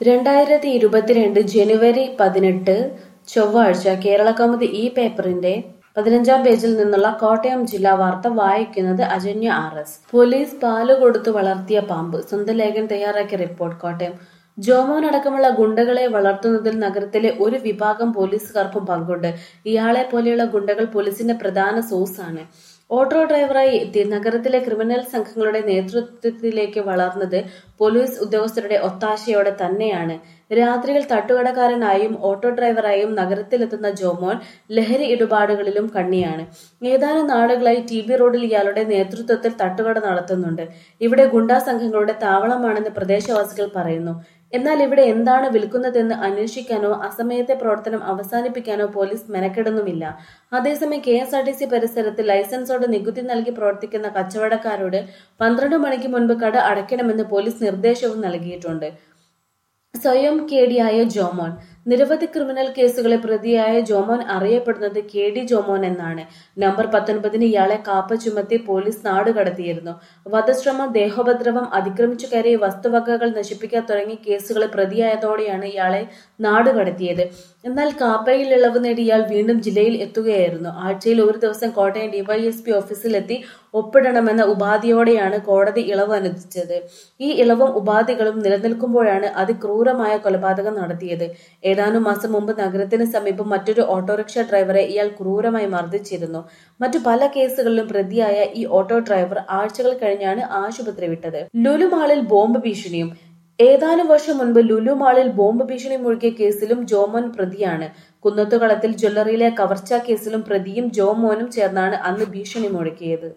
രണ്ടായിരത്തി ഇരുപത്തിരണ്ട് ജനുവരി പതിനെട്ട് ചൊവ്വാഴ്ച കേരളകൗമുദി ഈ പേപ്പറിന്റെ പതിനഞ്ചാം പേജിൽ നിന്നുള്ള കോട്ടയം ജില്ലാ വാർത്ത വായിക്കുന്നത് അജന്യ ആർ എസ് പോലീസ് പാല് കൊടുത്തു വളർത്തിയ പാമ്പ് സ്വന്തം ലേഖൻ തയ്യാറാക്കിയ റിപ്പോർട്ട് കോട്ടയം ജോമോൻ അടക്കമുള്ള ഗുണ്ടകളെ വളർത്തുന്നതിൽ നഗരത്തിലെ ഒരു വിഭാഗം പോലീസുകാർക്കും പങ്കുണ്ട് ഇയാളെ പോലെയുള്ള ഗുണ്ടകൾ പോലീസിന്റെ പ്രധാന സോഴ്സാണ് ഓട്ടോ ഡ്രൈവറായി എത്തി നഗരത്തിലെ ക്രിമിനൽ സംഘങ്ങളുടെ നേതൃത്വത്തിലേക്ക് വളർന്നത് പോലീസ് ഉദ്യോഗസ്ഥരുടെ ഒത്താശയോടെ തന്നെയാണ് രാത്രിയിൽ തട്ടുകടക്കാരനായും ഓട്ടോ ഡ്രൈവറായും നഗരത്തിലെത്തുന്ന ജോമോൻ ലഹരി ഇടപാടുകളിലും കണ്ണിയാണ് ഏതാനും നാളുകളായി ടി ബി റോഡിൽ ഇയാളുടെ നേതൃത്വത്തിൽ തട്ടുകട നടത്തുന്നുണ്ട് ഇവിടെ ഗുണ്ടാ സംഘങ്ങളുടെ താവളമാണെന്ന് പ്രദേശവാസികൾ പറയുന്നു എന്നാൽ ഇവിടെ എന്താണ് വിൽക്കുന്നതെന്ന് അന്വേഷിക്കാനോ അസമയത്തെ പ്രവർത്തനം അവസാനിപ്പിക്കാനോ പോലീസ് മെനക്കെടുന്നുമില്ല അതേസമയം K S R T C പരിസരത്ത് ലൈസൻസോട് നികുതി നൽകി പ്രവർത്തിക്കുന്ന കച്ചവടക്കാരോട് പന്ത്രണ്ട് മണിക്ക് മുൻപ് കട അടയ്ക്കണമെന്ന് പോലീസ് നിർദ്ദേശവും നൽകിയിട്ടുണ്ട് സ്വയം കേടിയായ ജോമോൻ നിരവധി ക്രിമിനൽ കേസുകളെ പ്രതിയായ ജോമോൻ അറിയപ്പെടുന്നത് കെ ഡി ജോമോൻ എന്നാണ് നമ്പർ പത്തൊൻപതിന് ഇയാളെ കാപ്പ ചുമത്തി പോലീസ് നാടുകടത്തിയിരുന്നു വധശ്രമം ദേഹോപദ്രവം അതിക്രമിച്ചു കയറിയ വസ്തുവകകൾ നശിപ്പിക്കാൻ തുടങ്ങിയ കേസുകളെ പ്രതിയായതോടെയാണ് ഇയാളെ നാടുകടത്തിയത് എന്നാൽ കാപ്പയിൽ ഇളവ് നേടി ഇയാൾ വീണ്ടും ജില്ലയിൽ എത്തുകയായിരുന്നു ആഴ്ചയിൽ ഒരു ദിവസം കോട്ടയം ഡിവൈഎസ്പി ഓഫീസിലെത്തി ഒപ്പിടണമെന്ന ഉപാധിയോടെയാണ് കോടതി ഇളവ് അനുവദിച്ചത് ഈ ഇളവും ഉപാധികളും നിലനിൽക്കുമ്പോഴാണ് അതിക്രൂരമായ കൊലപാതകം നടത്തിയത് ഏതാനും മാസം മുമ്പ് നഗരത്തിന് സമീപം മറ്റൊരു ഓട്ടോറിക്ഷ ഡ്രൈവറെ ഇയാൾ ക്രൂരമായി മർദ്ദിച്ചിരുന്നു മറ്റു പല കേസുകളിലും പ്രതിയായ ഈ ഓട്ടോ ഡ്രൈവർ ആഴ്ചകൾ കഴിഞ്ഞാണ് ആശുപത്രി വിട്ടത് ലുലു മാളിൽ ബോംബ് ഭീഷണിയും ഏതാനും വർഷം മുൻപ് ലുലു മാളിൽ ബോംബ് ഭീഷണി മുഴുകിയ കേസിലും ജോമോൻ പ്രതിയാണ് കുന്നത്തുകളത്തിൽ ജ്വല്ലറിയിലെ കവർച്ചാ കേസിലും പ്രതിയും ജോമോനും ചേർന്നാണ് അന്ന് ഭീഷണി മുഴക്കിയത്